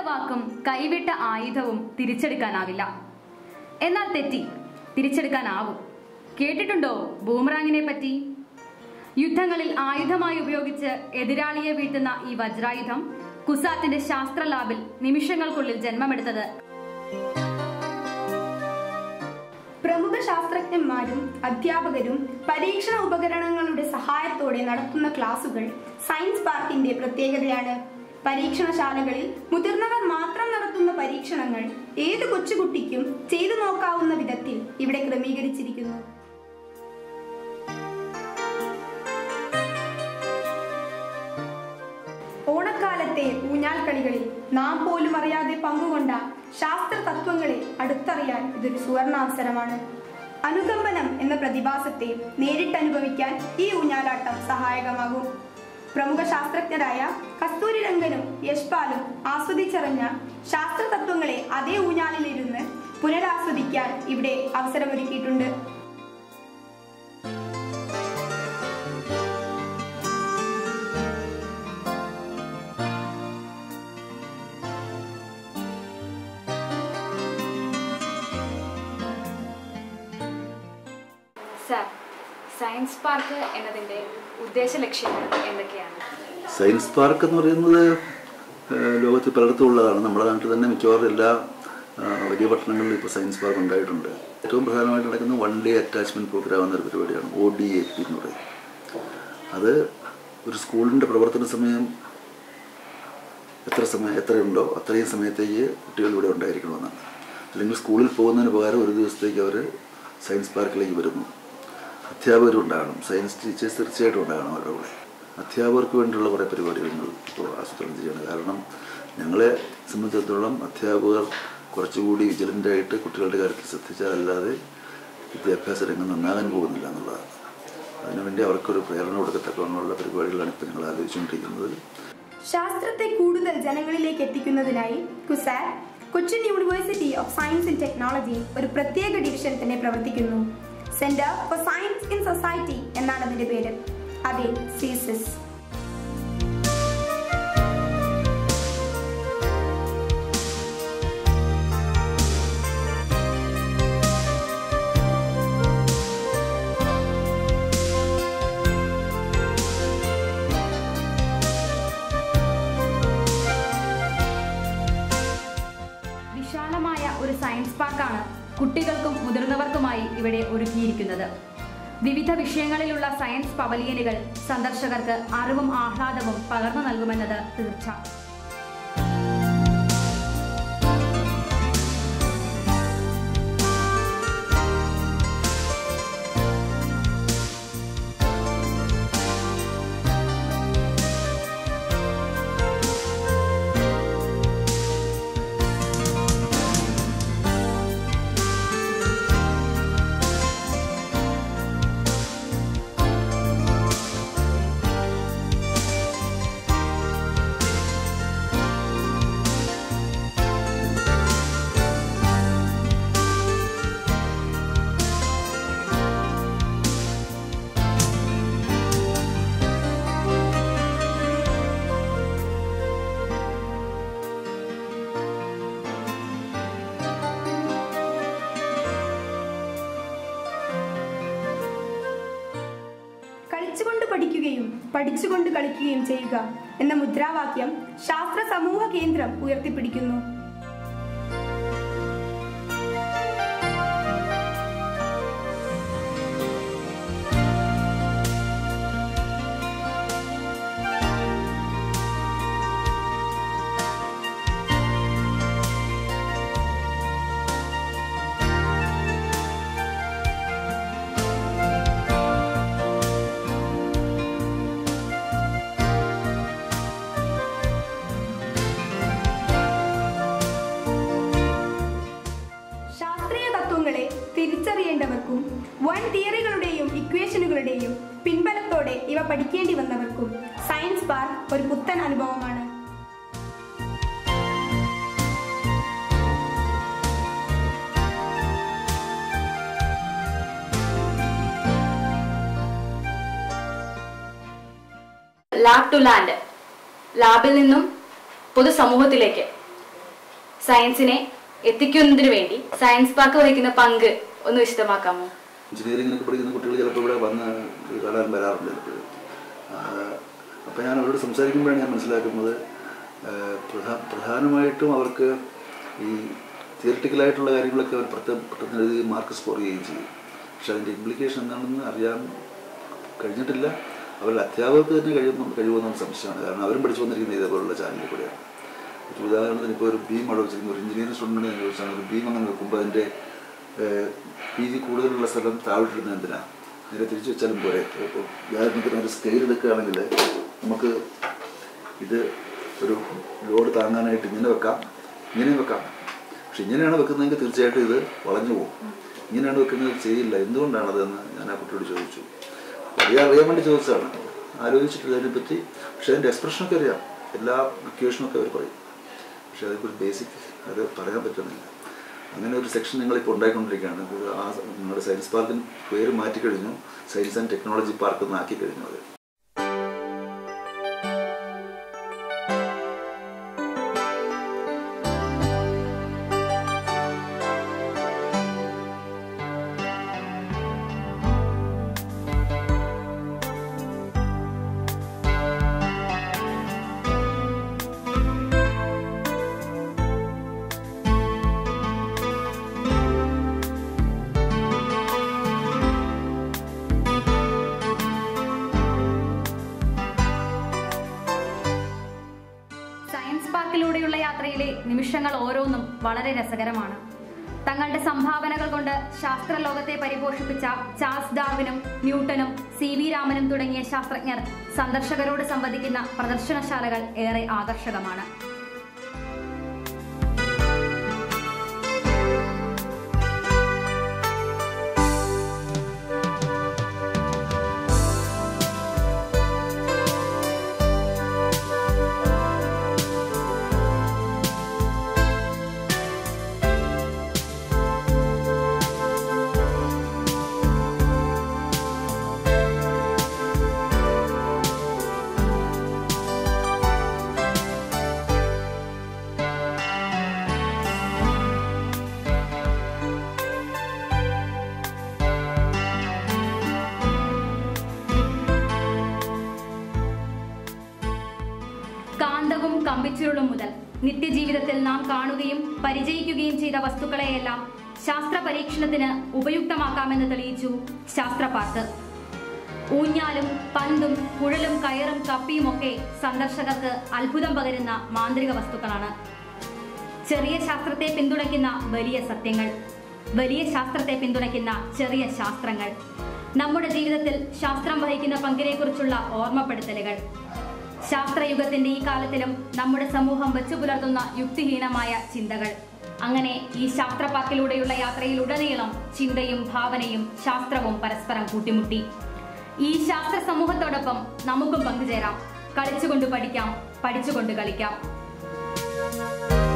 വാക്കും കൈവിട്ട ആയുധവും തിരിച്ചെടുക്കാനാവില്ല എന്നാൽ തെറ്റി തിരിച്ചെടുക്കാനാവും കേട്ടിട്ടുണ്ടോ ബൂമറാങ്ങിനെ പറ്റി യുദ്ധങ്ങളിൽ ആയുധമായി ഉപയോഗിച്ച് എതിരാളിയെ വീഴ്ത്തുന്ന ഈ വജ്രായുധം കുസാറ്റിന്റെ ശാസ്ത്ര ലാബിൽ നിമിഷങ്ങൾക്കുള്ളിൽ ജന്മമെടുത്തത് പ്രമുഖ ശാസ്ത്രജ്ഞന്മാരും അധ്യാപകരും പരീക്ഷണ ഉപകരണങ്ങളുടെ സഹായത്തോടെ നടത്തുന്ന ക്ലാസുകൾ സയൻസ് പാർക്കിന്റെ പ്രത്യേകതയാണ് പരീക്ഷണശാലകളിൽ മുതിർന്നവർ മാത്രം നടത്തുന്ന പരീക്ഷണങ്ങൾ ഏത് കൊച്ചുകുട്ടിക്കും ചെയ്തു നോക്കാവുന്ന വിധത്തിൽ ഇവിടെ ക്രമീകരിച്ചിരിക്കുന്നു ഓണക്കാലത്തെ ഊഞ്ഞാൽ കളികളിൽ നാം പോലും അറിയാതെ പങ്കുകൊണ്ട ശാസ്ത്ര തത്വങ്ങളെ അടുത്തറിയാൻ ഇതൊരു സുവർണാവസരമാണ് അനുകമ്പനം എന്ന പ്രതിഭാസത്തെ നേരിട്ടനുഭവിക്കാൻ ഈ ഊഞ്ഞാലാട്ടം സഹായകമാകും പ്രമുഖ ശാസ്ത്രജ്ഞരായ കസ്തൂരി രംഗനും യശ്പാലും ആസ്വദിച്ചറിഞ്ഞ ശാസ്ത്ര തത്വങ്ങളെ അതേ ഊഞ്ഞാലിലിരുന്ന് പുനരാസ്വദിക്കാൻ ഇവിടെ അവസരമൊരുക്കിയിട്ടുണ്ട് സർ സയൻസ് പാർക്ക് എന്നതിന്റെ ഉദ്ദേശ ലക്ഷ്യങ്ങൾ എന്തൊക്കെയാണ് സയൻസ് പാർക്ക് എന്ന് പറയുന്നത് ഏഹ്, ലോകത്തിൽ പലയിടത്തും ഉള്ളതാണ് നമ്മുടെ നാട്ടിൽ തന്നെ മിക്കവാറും എല്ലാ ആ, വലിയ പട്ടണങ്ങളിലും ഇപ്പോൾ സയൻസ് പാർക്ക് ഉണ്ടായിട്ടുണ്ട് ഏറ്റവും പ്രധാനമായിട്ട് നടക്കുന്ന വൺ ഡേ അറ്റാച്ച്മെൻറ്റ് പ്രോഗ്രാം എന്നൊരു പരിപാടിയാണ് ഒ ഡി എ പി എന്ന് പറയും അത് ഒരു സ്കൂളിൻ്റെ പ്രവർത്തന സമയം എത്ര സമയം എത്രയുണ്ടോ അത്രയും സമയത്തേക്ക് കുട്ടികൾ ഇവിടെ ഉണ്ടായിരിക്കണമെന്നാണ് അല്ലെങ്കിൽ സ്കൂളിൽ പോകുന്നതിന് പകരം ഒരു ദിവസത്തേക്ക് അവർ സയൻസ് പാർക്കിലേക്ക് വരുന്നു അധ്യാപകരും ഉണ്ടാകണം സയൻസ് ടീച്ചേഴ്സ് തീർച്ചയായിട്ടും ഉണ്ടാകണം അവരുടെ കൂടെ അധ്യാപകർക്ക് വേണ്ടിയുള്ള കുറേ പരിപാടികൾ ഞങ്ങൾ ഇപ്പോൾ ആസൂത്രണം ചെയ്യണം കാരണം ഞങ്ങളെ സംബന്ധിച്ചിടത്തോളം അധ്യാപകർ കുറച്ചുകൂടി വിജിലൻ്റായിട്ട് കുട്ടികളുടെ കാര്യത്തിൽ ശ്രദ്ധിച്ചാലല്ലാതെ വിദ്യാഭ്യാസ രംഗം നന്നാകാൻ പോകുന്നില്ല എന്നുള്ളതാണ് അതിനുവേണ്ടി അവർക്കൊരു പ്രേരണ കൊടുക്കത്തക്കവണ്ണമുള്ള പരിപാടികളാണ് ഇപ്പോൾ ഞങ്ങൾ ആലോചിച്ചുകൊണ്ടിരിക്കുന്നത് ശാസ്ത്രത്തെ കൂടുതൽ ജനങ്ങളിലേക്ക് എത്തിക്കുന്നതിനായി CUSAT Cochin university of science and technology ഒരു പ്രത്യേക ഡിവിഷൻ തന്നെ പ്രവർത്തിക്കുന്നു centre for science in society എന്നാണ് അതിന്റെ പേര് അതെ സീസസ് വിശാലമായ ഒരു സയൻസ് പാർക്കാണ് കുട്ടികൾക്കും മുതിർന്നവർക്കുമായി ഇവിടെ ഒരുക്കിയിരിക്കുന്നത് വിവിധ വിഷയങ്ങളിലുള്ള സയൻസ് പവലിയനുകൾ സന്ദർശകർക്ക് അറിവും ആഹ്ലാദവും പകർന്നു നൽകുമെന്നത് തീർച്ച കളിച്ചുകൊണ്ട് പഠിക്കുകയും പഠിച്ചുകൊണ്ട് കളിക്കുകയും ചെയ്യുക എന്ന മുദ്രാവാക്യം ശാസ്ത്ര സമൂഹ കേന്ദ്രം ഉയർത്തിപ്പിടിക്കുന്നു ശാസ്ത്രീയ തത്വങ്ങളെ തിരിച്ചറിയേണ്ടവർക്കും വൻ തിയറികളുടെയും ഇക്വേഷനുകളുടെയും പിൻബലത്തോടെ ഇവ പഠിക്കേണ്ടി വന്നവർക്കും സയൻസ് പാർക്ക് ഒരു പുത്തൻ അനുഭവമാണ് ലാബ് ടു ലാൻഡ് ലാബിൽ നിന്നും പൊതുസമൂഹത്തിലേക്ക് സയൻസിനെ എത്തിക്കുന്നതിന് വേണ്ടി സയൻസ് പാർക്ക് വഹിക്കുന്ന പങ്ക് ഒന്ന് വിശദമാക്കാമോ എഞ്ചിനീയറിങ്ങിനൊക്കെ പഠിക്കുന്ന കുട്ടികൾ ചിലപ്പോൾ ഇവിടെ വന്ന് ഇത് കാണാൻ വരാറുണ്ട് ചിലപ്പോൾ അപ്പോൾ ഞാൻ അവരോട് സംസാരിക്കുമ്പോഴാണ് ഞാൻ മനസ്സിലാക്കുന്നത് ആ, പ്രധാ പ്രധാനമായിട്ടും അവർക്ക് ഈ തിയറിറ്റിക്കലായിട്ടുള്ള കാര്യങ്ങളൊക്കെ അവർ പെട്ടെന്ന് പെട്ടെന്ന് എഴുതി മാർക്ക് സ്കോർ ചെയ്യുകയും ചെയ്യും പക്ഷെ അതിൻ്റെ ഇംപ്ലിക്കേഷൻ എന്താണെന്ന് അറിയാൻ കഴിഞ്ഞിട്ടില്ല അവരുടെ അധ്യാപകർക്ക് തന്നെ കഴിയുന്നു കഴിയുമെന്നുള്ള സംശയമാണ് കാരണം അവരും പഠിച്ചു വന്നിരിക്കുന്നത് ഇതേപോലുള്ള ചാനലിൽ കൂടെയാണ് ഇപ്പോൾ ഉദാഹരണത്തിന് ഇപ്പോൾ ഒരു ബീം അവിടെ വെച്ചിരിക്കുന്ന ഒരു എഞ്ചിനീയറിംഗ് സ്റ്റുഡൻറ്റിനെ ചോദിച്ചാണ് ഒരു ബീം അങ്ങനെ വെക്കുമ്പോൾ അതിൻ്റെ പി ജി കൂടുതലുള്ള സ്ഥലം താഴോട്ടിരുന്നത് എന്തിനാണ് നേരെ തിരിച്ചു വെച്ചാലും പോരെ ഇപ്പോൾ ഉദാഹരണത്തിന് ഒരു സ്കെയിൽ എടുക്കുകയാണെങ്കിൽ നമുക്ക് ഇത് ഒരു ലോഡ് താങ്ങാനായിട്ട് ഇങ്ങനെ വെക്കാം ഇങ്ങനെയും വെക്കാം പക്ഷെ ഇങ്ങനെയാണ് വെക്കുന്നതെങ്കിൽ തീർച്ചയായിട്ടും ഇത് വളഞ്ഞു പോകും ഇങ്ങനെയാണ് വെക്കുന്നത് ചെയ്യില്ല എന്തുകൊണ്ടാണതെന്ന് ഞാൻ ആ കുട്ടിയോട് ചോദിച്ചു അറിയാൻ അറിയാൻ വേണ്ടി ചോദിച്ചതാണ് ആലോചിച്ചിട്ടില്ല അതിനെപ്പറ്റി പക്ഷെ അതിൻ്റെ എക്സ്പ്രഷനൊക്കെ അറിയാം എല്ലാ ഇക്വേഷനൊക്കെ അവർ പറയും പക്ഷെ അതൊരു ബേസിക് അത് പറയാൻ പറ്റുന്നില്ല അങ്ങനെ ഒരു സെക്ഷൻ നിങ്ങളിപ്പോൾ ഉണ്ടായിക്കൊണ്ടിരിക്കുകയാണ് ഇത് ആ നിങ്ങളുടെ സയൻസ് പാർക്കിന് പേര് മാറ്റിക്കഴിഞ്ഞു സയൻസ് ആൻഡ് ടെക്നോളജി പാർക്ക് എന്ന് ആക്കി കഴിഞ്ഞു അത് സയൻസ് പാർക്കിലൂടെയുള്ള യാത്രയിലെ നിമിഷങ്ങൾ ഓരോന്നും വളരെ രസകരമാണ് തങ്ങളുടെ സംഭാവനകൾ കൊണ്ട് ശാസ്ത്രലോകത്തെ പരിപോഷിപ്പിച്ച ചാൾസ് ഡാർവിനും ന്യൂട്ടനും സി വി രാമനും തുടങ്ങിയ ശാസ്ത്രജ്ഞർ സന്ദർശകരോട് സംവദിക്കുന്ന പ്രദർശനശാലകൾ ഏറെ ആകർഷകമാണ് കാന്തവും കമ്പിച്ചുരുളും മുതൽ നിത്യജീവിതത്തിൽ നാം കാണുകയും പരിചയിക്കുകയും ചെയ്ത വസ്തുക്കളെയെല്ലാം ശാസ്ത്ര പരീക്ഷണത്തിന് ഉപയുക്തമാക്കാമെന്ന് തെളിയിച്ചു ശാസ്ത്ര പാർക്ക് ഊഞ്ഞാലും പന്തും കുഴലും കയറും കപ്പിയുമൊക്കെ സന്ദർശകർക്ക് അത്ഭുതം പകരുന്ന മാന്ത്രിക വസ്തുക്കളാണ് ചെറിയ ശാസ്ത്രത്തെ പിന്തുണയ്ക്കുന്ന വലിയ സത്യങ്ങൾ വലിയ ശാസ്ത്രത്തെ പിന്തുണയ്ക്കുന്ന ചെറിയ ശാസ്ത്രങ്ങൾ നമ്മുടെ ജീവിതത്തിൽ ശാസ്ത്രം വഹിക്കുന്ന പങ്കിനെക്കുറിച്ചുള്ള ഓർമ്മപ്പെടുത്തലുകൾ ശാസ്ത്രയുഗത്തിന്റെ ഈ കാലത്തിലും നമ്മുടെ സമൂഹം വെച്ചു പുലർത്തുന്ന യുക്തിഹീനമായ ചിന്തകൾ അങ്ങനെ ഈ ശാസ്ത്ര പാർക്കിലൂടെയുള്ള യാത്രയിലുടനീളം ചിന്തയും ഭാവനയും ശാസ്ത്രവും പരസ്പരം കൂട്ടിമുട്ടി ഈ ശാസ്ത്ര സമൂഹത്തോടൊപ്പം നമുക്കും പങ്കുചേരാം കളിച്ചുകൊണ്ട് പഠിക്കാം പഠിച്ചുകൊണ്ട് കളിക്കാം